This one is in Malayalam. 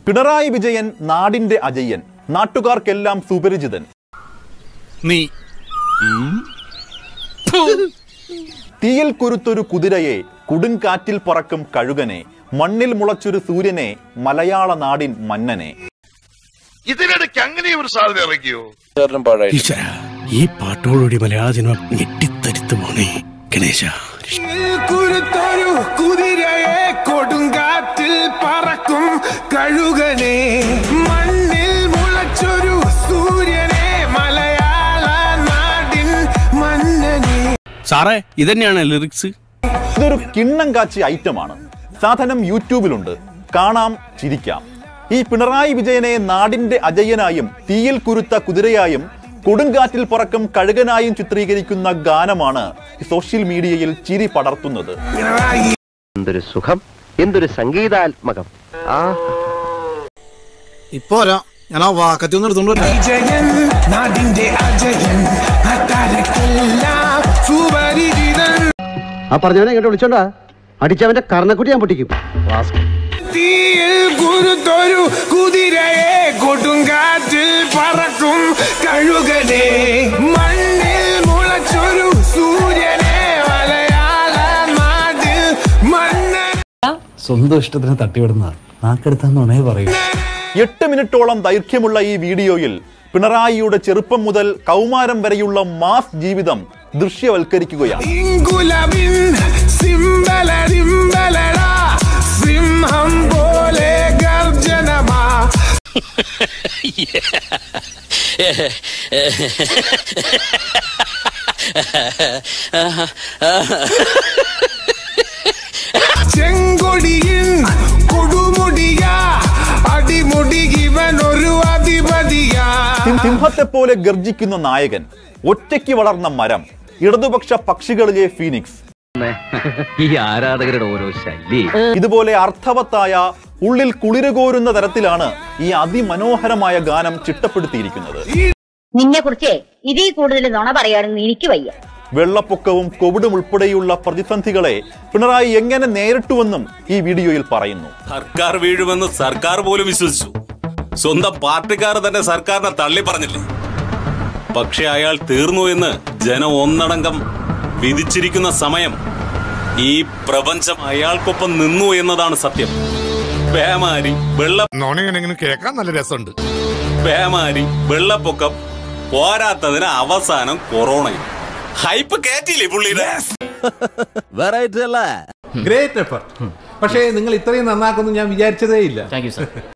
പിണറായി വിജയൻ നാടിന്റെ അജയ്യൻ നാട്ടുകാർക്കെല്ലാം സുപരിചിതൻ നീ തീയിൽ കുരുത്തൊരു കുതിരയെ കൊടുങ്കാറ്റിൽ പറക്കും കഴുകനെ മണ്ണിൽ മുളച്ചൊരു സൂര്യനെ മലയാള നാടിൻ മന്നനെ ഇതിനിടയ്ക്ക് അങ്ങനെ ഒരു സാധ്യത ഇറക്കിയോ ഈശ്വര ഈ പാട്ടോടുകൂടി മലയാള സിനിമ ഞെട്ടിത്തരിത്തു പോണേ ഗണേശ കുരുത്തൊരു കുതിരയെ കൊടുങ്കാറ്റിൽ പറക്കും കഴുകനെ മണ്ണിൽ മുളച്ചൊരു സൂര്യനെ മലയാള നാടിൻ മന്നനെ സാറേ ഇതന്നെയാണ് ലിറിക്സ് ഇതൊരു കിണ്ണം കാച്ചി ഐറ്റമാണ് സാധനം യൂട്യൂബിലുണ്ട് കാണാം ചിരിക്കാം ഈ പിണറായി വിജയനെ നാടിന്റെ അജയ്യനായും തീയിൽ കുരുത്ത കുതിരയായും കൊടുങ്കാറ്റിൽ പറക്കും കഴുകനായും ചിത്രീകരിക്കുന്ന ഗാനമാണ് ഈ സോഷ്യൽ മീഡിയയിൽ ചിരി പടർത്തുന്നത് പിണറായി എന്തൊരു സുഖം എന്തൊരു സംഗീതാത്മകം ആ ഇപ്പൊ വരാം ഞാൻ ആ വാക്കത്തി ഒന്ന് എടുത്തോണ്ട് വരാം വിജയൻ നാടിന്റെ അജയൻ നാട്ടാരക്കെല്ലാം സുപരിചിതൻ ആ പറഞ്ഞവനെ ഇങ്ങോട്ട് വിളിച്ചോണ്ടാ അടിച്ചവന്റെ കർണക്കുട്ടി ഞാൻ പൊട്ടിക്കും തീയിൽ കുരുത്തൊരു കുതിരയെ കൊടുങ്കാറ്റിൽ പറക്കും കഴുകനെ മണ്ണിൽ മുളച്ചൊരു സൂര്യനെ മലയാള നാട്ടിൽ മന്നൻ സ്വന്തം ഇഷ്ടത്തിന് തട്ടിവിടുന്ന നാക്കെടുത്താന്നുണേ പറയൂ എട്ട് മിനിറ്റോളം ദൈർഘ്യമുള്ള ഈ വീഡിയോയിൽ പിണറായിയുടെ ചെറുപ്പം മുതൽ കൗമാരം വരെയുള്ള മാസ് ജീവിതം ദൃശ്യവൽക്കരിക്കുകയാണ് ഇങ്കുലമിൻ സിംബലരിമ്പലടാ സിംഹം പോലെ ഗർജനമാ ചെങ്കൊടിയിൽ കൊടുമുടിയാ അടിമുടി ഇവൻ ഒരു അധിപതിയാ സിം- സിംഹത്തെ പോലെ ഗർജിക്കുന്ന നായകൻ ഒറ്റയ്ക്ക് വളർന്ന മരം ഇടതുപക്ഷ പക്ഷികളിലെ ഫീനിക്സ് ഈ ആരാധകരുടെ ഓരോ ശല്യം ഇതുപോലെ അർത്ഥവത്തായ ഉള്ളിൽ കുളിരുകോരുന്ന തരത്തിലാണ് ഈ അതിമനോഹരമായ ഗാനം ചിട്ടപ്പെടുത്തിയിരിക്കുന്നത് നിന്നെ കുറിച്ച് ഇതിൽ കൂടുതൽ നുണ പറയാനൊന്നും എനിക്ക് വയ്യ വെള്ളപ്പൊക്കവും കോവിഡും ഉൾപ്പെടെയുള്ള പ്രതിസന്ധികളെ പിണറായി എങ്ങനെ നേരിട്ടുവെന്നും ഈ വീഡിയോയിൽ പറയുന്നു സർക്കാർ വീഴുമെന്ന് സർക്കാർ പോലും വിശ്വസിച്ചു സ്വന്തം പാർട്ടിക്കാർ തന്നെ സർക്കാരിനെ തള്ളി പറഞ്ഞില്ലേ പക്ഷെ അയാൾ തീർന്നു എന്ന് ജനം ഒന്നടങ്കം വിധിച്ചിരിക്കുന്ന സമയം ഈ പ്രപഞ്ചം അയാൾക്കൊപ്പം നിന്നു എന്നതാണ് സത്യം പേമാരി വെള്ള നോണിങ്ങനെ കേൾക്കാൻ നല്ല രസമുണ്ട് പേമാരി വെള്ളപ്പൊക്കം പോരാത്തതിന് അവസാനം കൊറോണയും ഹൈപ്പ് കയറ്റിയില്ലേ പുള്ളിയുടെ ഗ്രേറ്റ് എഫർട്ട് പക്ഷേ നിങ്ങൾ ഇത്രയും നന്നാക്കുന്നു ഞാൻ വിചാരിച്ചതേ ഇല്ല